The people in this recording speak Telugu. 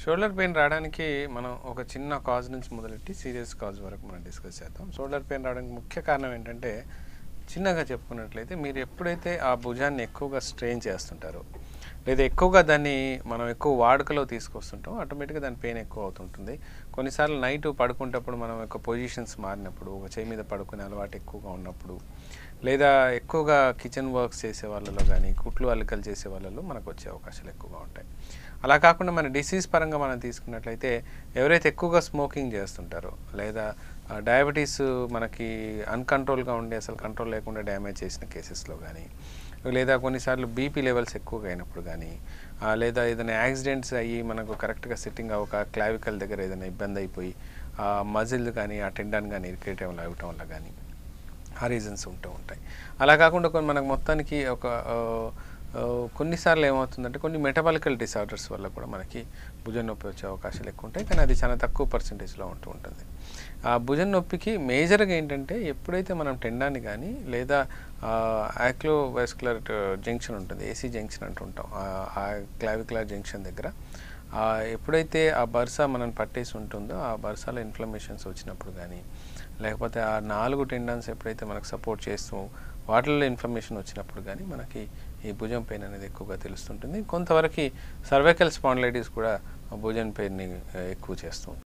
షోల్డర్ పెయిన్ రావడానికి మనం ఒక చిన్న కాజ్ నుంచి మొదలెట్టి సీరియస్ కాజ్ వరకు మనం డిస్కస్ చేద్దాం షోల్డర్ పెయిన్ రావడానికి ముఖ్య కారణం ఏంటంటే చిన్నగా చెప్పుకున్నట్లయితే మీరు ఎప్పుడైతే ఆ భుజాన్ని ఎక్కువగా స్ట్రెయిన్ చేస్తుంటారో లేదా ఎక్కువగా దాన్ని మనం ఎక్కువ వాడుకలో తీసుకొస్తుంటాం ఆటోమేటిక్గా దాని పెయిన్ ఎక్కువ అవుతుంటుంది కొన్నిసార్లు నైట్ పడుకునేటప్పుడు మనం యొక్క పొజిషన్స్ మారినప్పుడు ఒక చేయి మీద పడుకునే అలవాటు ఎక్కువగా ఉన్నప్పుడు లేదా ఎక్కువగా కిచెన్ వర్క్స్ చేసే వాళ్ళలో కానీ కుట్లు అల్లికలు చేసే వాళ్ళలో మనకు వచ్చే అవకాశాలు ఎక్కువగా ఉంటాయి అలా కాకుండా మన డిసీజ్ పరంగా మనం తీసుకున్నట్లయితే ఎవరైతే ఎక్కువగా స్మోకింగ్ చేస్తుంటారో లేదా డయాబెటీస్ మనకి అన్కంట్రోల్గా ఉండి అసలు కంట్రోల్ లేకుండా డ్యామేజ్ చేసిన కేసెస్లో కానీ లేదా కొన్నిసార్లు బీపీ లెవెల్స్ ఎక్కువగా అయినప్పుడు కానీ ఆ, లేదా ఏదైనా యాక్సిడెంట్స్ అయ్యి మనకు కరెక్ట్గా సిట్టింగ్ అవ్వక క్లావికల్ దగ్గర ఏదైనా ఇబ్బంది అయిపోయి ఆ మజిల్ కానీ ఆ టెండాన్ కానీ ఇరికేట్ అవ్వటం వల్ల కానీ ఆ రీజన్స్ ఉంటూ ఉంటాయి అలా కాకుండా కొన్ని మనకు మొత్తానికి ఒక ఆ, ఆ, కొన్నిసార్లు ఏమవుతుందంటే కొన్ని మెటబాలికల్ డిసార్డర్స్ వల్ల కూడా మనకి భుజం నొప్పి వచ్చే అవకాశాలు ఎక్కువ ఉంటాయి కానీ అది చాలా తక్కువ పర్సంటేజ్లో ఉంటూ ఉంటుంది ఆ భుజం నొప్పికి మేజర్గా ఏంటంటే ఎప్పుడైతే మనం టెండాన్ని కానీ లేదా యాక్లోవెస్కులర్ జంక్షన్ ఉంటుంది ఏసీ జంక్షన్ అంటుంటాం ఆ- ఆ క్లావికులర్ జంక్షన్ దగ్గర ఆ ఎప్పుడైతే ఆ బర్సా మనం పట్టేసి ఉంటుందో ఆ బర్సాలో ఇన్ఫ్లమేషన్స్ వచ్చినప్పుడు కానీ లేకపోతే ఆ నాలుగు టెండన్స్ ఎప్పుడైతే మనకు సపోర్ట్ చేస్తూ వాటిల్లో ఇన్ఫర్మేషన్ వచ్చినప్పుడు కానీ మనకి ఈ భుజం పెయిన్ అనేది ఎక్కువగా తెలుస్తుంటుంది కొంతవరకు సర్వైకల్ స్పాండిలైటిస్ కూడా భుజం పెయిన్ని ఎక్కువ చేస్తూ ఉంటుంది